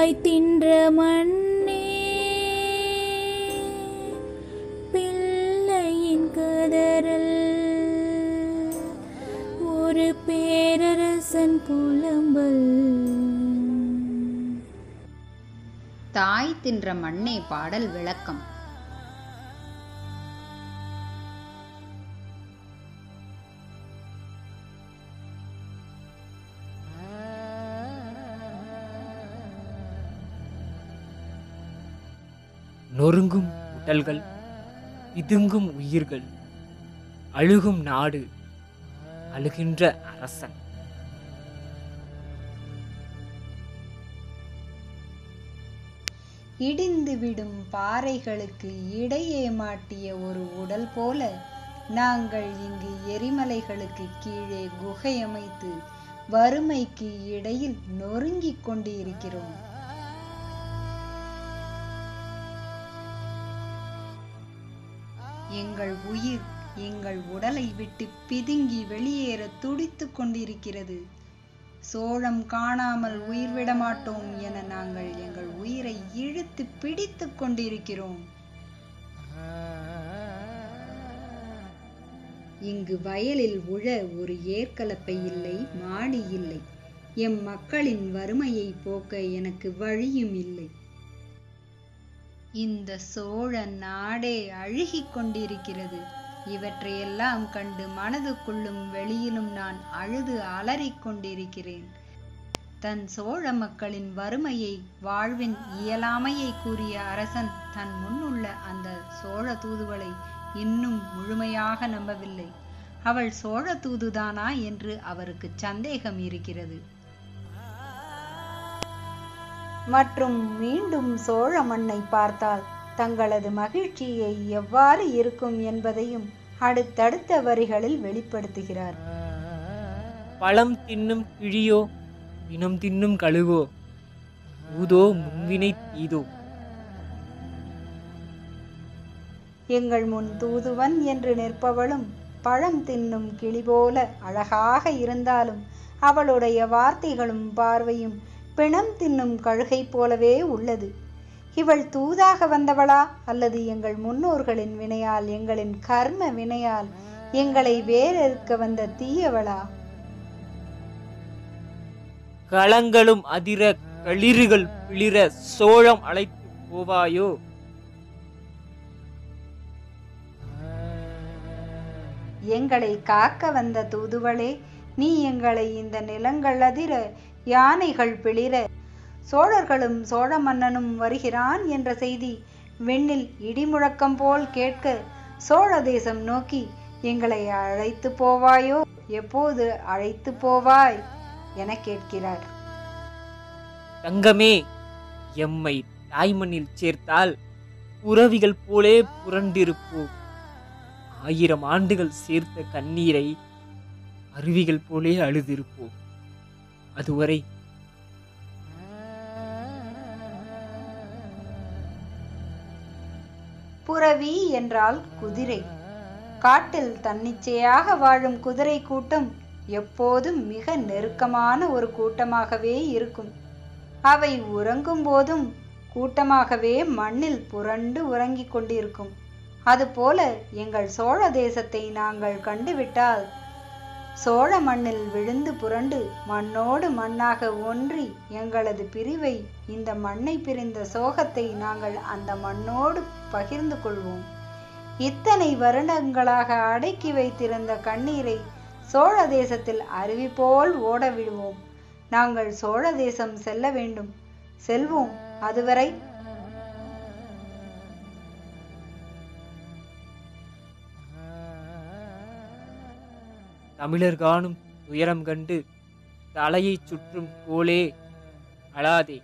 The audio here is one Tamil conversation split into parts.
தாய் தின்ற மண்ணே பிள்ளையின் கதறல் ஒரு பேரரசன் புலம்பல் தாய் தின்ற மண்ணே பாடல் விளக்கம் நொறுங்கும் உடல்கள் பிதுங்கும் உயிர்கள் அழுகும் நாடு அழுகின்ற அரசன் இடிந்து விடும் பாறைகளுக்கு இடையே மாட்டிய ஒரு உடல் போல நாங்கள் இங்கு எரிமலைகளுக்கு கீழே குகை அமைத்து வறுமைக்கு இடையில் நொறுங்கிக் கொண்டு இருக்கிறோம் எங்கள் உயிர் எங்கள் உடலை விட்டு பிதுங்கி வெளியேற துடித்துக் கொண்டிருக்கிறது சோழம் காணாமல் உயிர் விட மாட்டோம் என நாங்கள் எங்கள் உயிரை இழுத்து பிடித்துக் கொண்டிருக்கிறோம் இங்கு வயலில் உழ ஒரு ஏற்கலப்பை இல்லை மாடி இல்லை எம் மக்களின் வறுமையை போக்க எனக்கு வழியும் இல்லை இந்த சோழ நாடே அழுகிக் கொண்டிருக்கிறது இவற்றையெல்லாம் கண்டு மனதுக்குள்ளும் வெளியிலும் நான் அழுது அலறிக் கொண்டிருக்கிறேன் தன் சோழ மக்களின் வறுமையை வாழ்வின் இயலாமையை கூறிய அரசன் தன் முன்னுள்ள அந்த சோழ தூதுவளை இன்னும் முழுமையாக நம்பவில்லை அவள் சோழ தூதுதானா என்று அவருக்கு சந்தேகம் இருக்கிறது மற்றும் மீண்டும் சோழ மண்ணை பார்த்தால் தங்களது மகிழ்ச்சியை எவ்வாறு இருக்கும் என்பதையும் அடுத்தடுத்த வரிகளில் வெளிப்படுத்துகிறார் பழம் தின்னும் கிழியோ இனம் தின்னும் கழுகோ ஊதோ முன்வினை தீதோ எங்கள் முன் தூதுவன் என்று நிற்பவளும் பழம் தின்னும் கிளி போல அழகாக இருந்தாலும் அவளுடைய வார்த்தைகளும் பார்வையும் பிணம் தின்னும் கழுகை போலவே உள்ளது இவள் தூதாக வந்தவளா அல்லது எங்கள் முன்னோர்களின் வினையால் எங்களின் கர்ம வினையால் எங்களை வேறறுக்க வந்த தீயவளா களங்களும் அதிர களிறுகள் பிளிர சோழம் அழைத்து போவாயோ எங்களை காக்க வந்த தூதுவளே நீ எங்களை இந்த நிலங்கள் அதிர யானைகள் பிளிர சோழர்களும் சோழ மன்னனும் வருகிறான் என்ற செய்தி வெண்ணில் இடிமுழக்கம் போல் கேட்க சோழ தேசம் நோக்கி எங்களை அழைத்து போவாயோ எப்போது அழைத்து போவாய் என கேட்கிறார் தங்கமே எம்மை தாய்மண்ணில் சேர்த்தால் புறவிகள் போலே புரண்டிருப்போம் ஆயிரம் ஆண்டுகள் சேர்த்த கண்ணீரை அருவிகள் போலே அழுதிருப்போம் அதுவரை புறவி என்றால் குதிரை காட்டில் தன்னிச்சையாக வாழும் குதிரை கூட்டம் எப்போதும் மிக நெருக்கமான ஒரு கூட்டமாகவே இருக்கும் அவை உறங்கும் போதும் கூட்டமாகவே மண்ணில் புரண்டு உறங்கிக் கொண்டிருக்கும் அதுபோல எங்கள் சோழ தேசத்தை நாங்கள் கண்டுவிட்டால் சோழ மண்ணில் விழுந்து புரண்டு மண்ணோடு மண்ணாக ஒன்றி எங்களது பிரிவை இந்த மண்ணை பிரிந்த சோகத்தை நாங்கள் அந்த மண்ணோடு பகிர்ந்து கொள்வோம் இத்தனை வருடங்களாக அடக்கி வைத்திருந்த கண்ணீரை சோழ தேசத்தில் அருவி போல் ஓட விடுவோம் நாங்கள் சோழ தேசம் செல்ல வேண்டும் செல்வோம் அதுவரை தமிழர் காணும் துயரம் கண்டு தலையைச் சுற்றும் கோலே அழாதே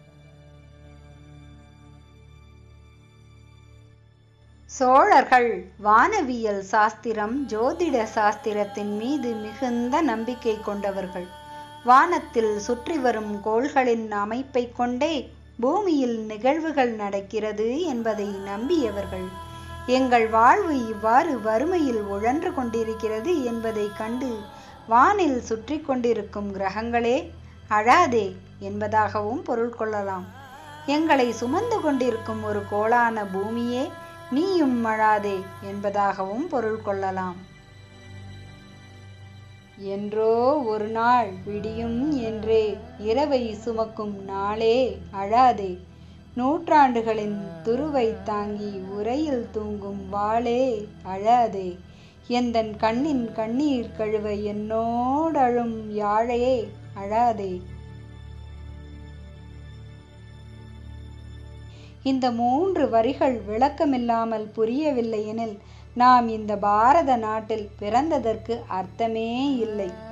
சோழர்கள் வானவியல் சாஸ்திரம் ஜோதிட சாஸ்திரத்தின் மீது மிகுந்த நம்பிக்கை கொண்டவர்கள் வானத்தில் சுற்றி வரும் கோள்களின் அமைப்பை கொண்டே பூமியில் நிகழ்வுகள் நடக்கிறது என்பதை நம்பியவர்கள் எங்கள் வாழ்வு இவ்வாறு வறுமையில் உழன்று கொண்டிருக்கிறது என்பதை கண்டு வானில் சுற்றி கொண்டிருக்கும் கிரகங்களே அழாதே என்பதாகவும் பொருள் கொள்ளலாம் எங்களை சுமந்து கொண்டிருக்கும் ஒரு கோளான பூமியே நீயும் அழாதே என்பதாகவும் பொருள் கொள்ளலாம் என்றோ ஒரு நாள் விடியும் என்றே இரவை சுமக்கும் நாளே அழாதே நூற்றாண்டுகளின் துருவை தாங்கி உரையில் தூங்கும் வாளே அழாதே எந்தன் கண்ணின் கண்ணீர் கழுவ என்னோடழும் யாழையே அழாதே இந்த மூன்று வரிகள் விளக்கமில்லாமல் புரியவில்லை எனில் நாம் இந்த பாரத நாட்டில் பிறந்ததற்கு அர்த்தமே இல்லை